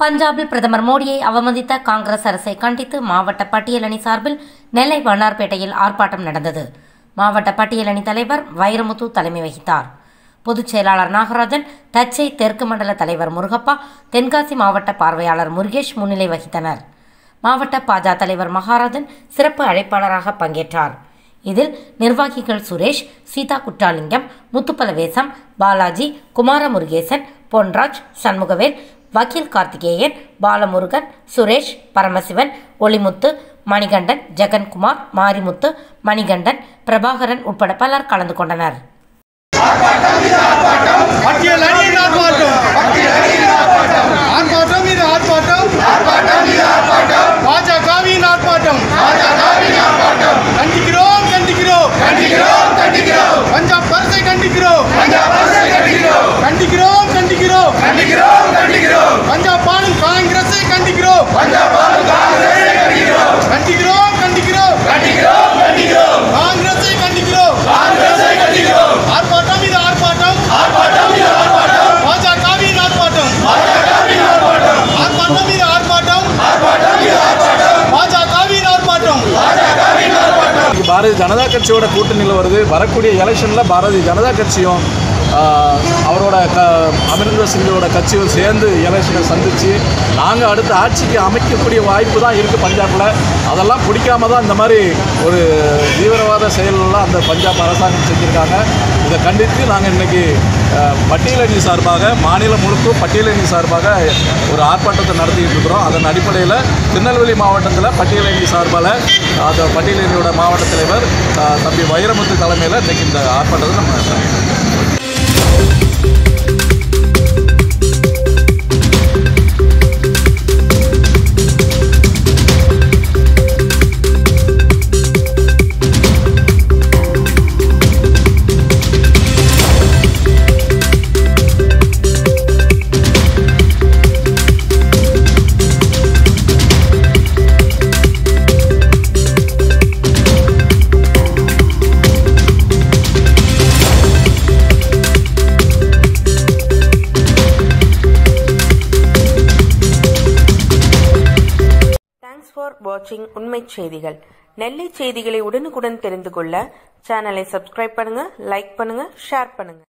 பஞ்சாபில் பிரதமர் மோடியை அவமதித்த காங்கிரஸ் அரசை கண்டித்து மாவட்ட பட்டியல் அணி சார்பில் நெல்லை வண்ணார்பேட்டையில் ஆர்ப்பாட்டம் நடந்தது மாவட்ட பட்டியல் அணி தலைவர் வைரமுத்து தலைமை வகித்தார் பொதுச் செயலாளர் நாகராஜன் தச்சை தெற்கு மண்டல தலைவர் முருகப்பா தென்காசி மாவட்ட பார்வையாளர் முருகேஷ் முன்னிலை வகித்தனர் மாவட்ட பாஜ தலைவர் மகாராஜன் சிறப்பு அழைப்பாளராக பங்கேற்றார் இதில் நிர்வாகிகள் சுரேஷ் சீதா குற்றாலிங்கம் முத்துப்பலவேசம் பாலாஜி குமார முருகேசன் பொன்ராஜ் சண்முகவேல் வக்கீல் கார்த்திகேயன் பாலமுருகன் சுரேஷ் பரமசிவன் ஒளிமுத்து மணிகண்டன் ஜெகன்குமார் மாரிமுத்து மணிகண்டன் பிரபாகரன் உட்பட பலர் கலந்து கொண்டனர் பட்டியல் அணியின் ஆர்ப்பாட்டம் ஆர்ப்பாட்டம் இது ஆர்ப்பாட்டம் பாஜகவின் ஆர்ப்பாட்டம் கண்டிக்கிறோம் கண்டிக்கிறோம் பஞ்சாப் அரசை கண்டிக்கிறோம் கண்டிக்கிறோம் கண்டிக்கிறோம் பஞ்சாப் ஆளும் காங்கிரஸை கண்டிக்கிறோம் கண்டிக்கிறோம் கண்டிக்கிறோம் காங்கிரஸை கண்டிக்கிறோம் ஆர்ப்பாட்டம் இது ஆர்ப்பாட்டம் பாஜகவின் ஆர்ப்பாட்டம் ஆர்ப்பாட்டம் இது ஆர்ப்பாட்டம் பாஜகவின் ஆர்ப்பாட்டம் இன்னைக்கு பாரதிய ஜனதா கட்சியோட கூட்டணியில் வருது வரக்கூடிய எலெக்ஷனில் பாரதிய ஜனதா கட்சியும் ஆஹ், அவரோட க அமரிந்தர் சிங்கோட கட்சியும் சேர்ந்து எலெக்ஷனை சந்தித்து நாங்கள் அடுத்த ஆட்சிக்கு அமைக்கக்கூடிய வாய்ப்பு தான் இருக்குது பஞ்சாபில் அதெல்லாம் பிடிக்காம தான் இந்த மாதிரி ஒரு தீவிரவாத செயலெல்லாம் அந்த பஞ்சாப் அரசாங்கம் செஞ்சுருக்காங்க இதை கண்டித்து நாங்கள் இன்றைக்கி பட்டியலணி சார்பாக மாநிலம் முழுக்க பட்டியலணி சார்பாக ஒரு ஆர்ப்பாட்டத்தை நடத்திட்டு இருக்கிறோம் அதன் அடிப்படையில் திருநெல்வேலி மாவட்டத்தில் பட்டியலணி சார்பால் அந்த பட்டியலணியோட மாவட்ட தலைவர் அஹ், தம்பி வைரமுத்து தலைமையில் இன்றைக்கி இந்த ஆர்ப்பாட்டத்தை நம்ம நடத்துறோம். தேங்க்ஸ் ஃபார் வாட்சிங் உண்மை செய்திகள் நெல்லை செய்திகளை உடனுக்குடன் தெரிந்து கொள்ள சேனலை சப்ஸ்கிரைப் பண்ணுங்க லைக் பண்ணுங்க ஷேர் பண்ணுங்க